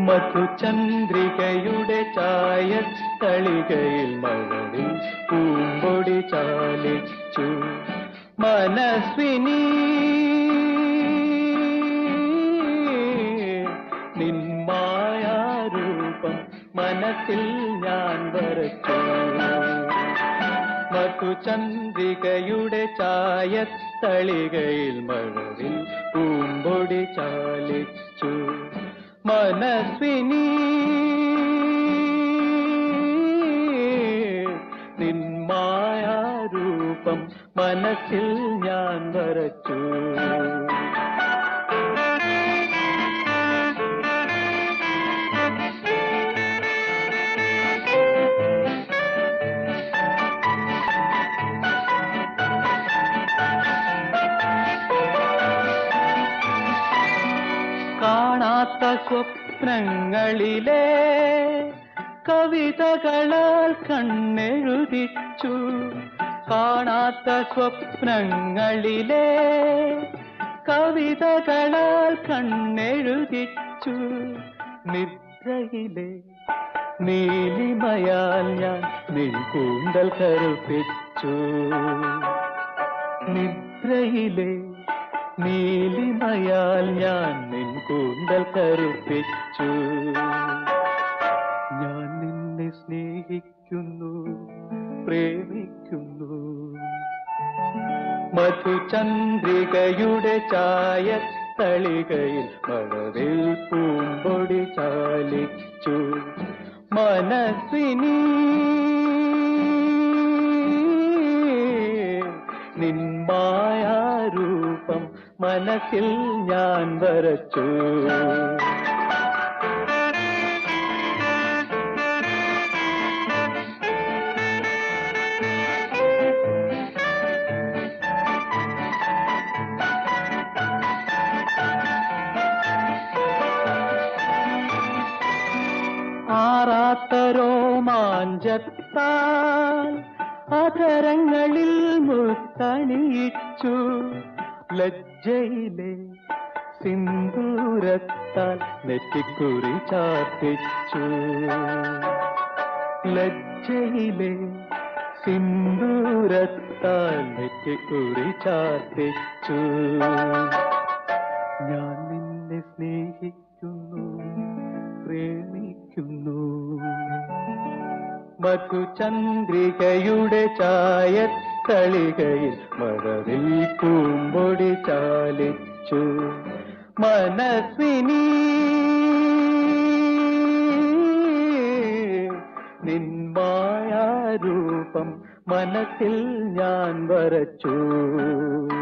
മധുചന്ദ്രികയുടെ ചായത്തളികയിൽ മഴവിൽ പൂമ്പൊടി ചാലിച്ചു മനസ്വിനി നിന്മായാരൂപം മനസ്സിൽ ഞാൻ വരച്ചു മധുചന്ദ്രികയുടെ ചായത്തളികയിൽ മഴവിൽ പൂമ്പൊടി ചാലിച്ചു മനസ്വിനി നിന്മായാരൂപം മനസ്സിൽ ഞാൻ വരച്ചു കാണാത്ത സ്വപ്നങ്ങളിലെ കവിതകളാൽ കണ്ണെഴുതിച്ചു കാണാത്ത സ്വപ്നങ്ങളിലെ കവിതകളാൽ കണ്ണെഴുതിച്ചു നിദ്രയിലെ നീലിമയാൽ ഞാൻ നിൻ കൂന്തൽ കറുപ്പിച്ചു നിദ്രയിലെ നീലിമയാൽ ഞാൻ നിൻ കൂന്തൽ കറുപ്പിച്ചു ഞാൻ നിന്നെ സ്നേഹിക്കുന്നു പ്രേമിക്കുന്നു മധുചന്ദ്രികയുടെ ചായത്തളികയിൽ മഴവിൽ പൂമ്പൊടി ചാലിച്ചു മനസ്സിനി നിന്മായാരൂപം മനസ്സിൽ ഞാൻ വരച്ചു ആറാത്തരോ മാഞ്ചത്താൽ അധരങ്ങളിൽ മുത്തണിയിച്ചു ലജ്ജയിലെ സിന്ദൂരത്താൽ നെറ്റിക്കുറി ചാർത്തിച്ചു ലജ്ജയിലെ സിന്ദൂരത്താൽ നെറ്റിക്കുറി ചാർത്തിച്ചു ഞാൻ നിന്നെ സ്നേഹിക്കുന്നു പ്രേമിക്കുന്നു മധുചന്ദ്രികയുടെ ചായത്തളികയിൽ മഴവിൽ പൂമ്പൊടി ചാലിച്ചു മനസ്വിനി നിന്മായാരൂപം മനസ്സിൽ ഞാൻ വരച്ചു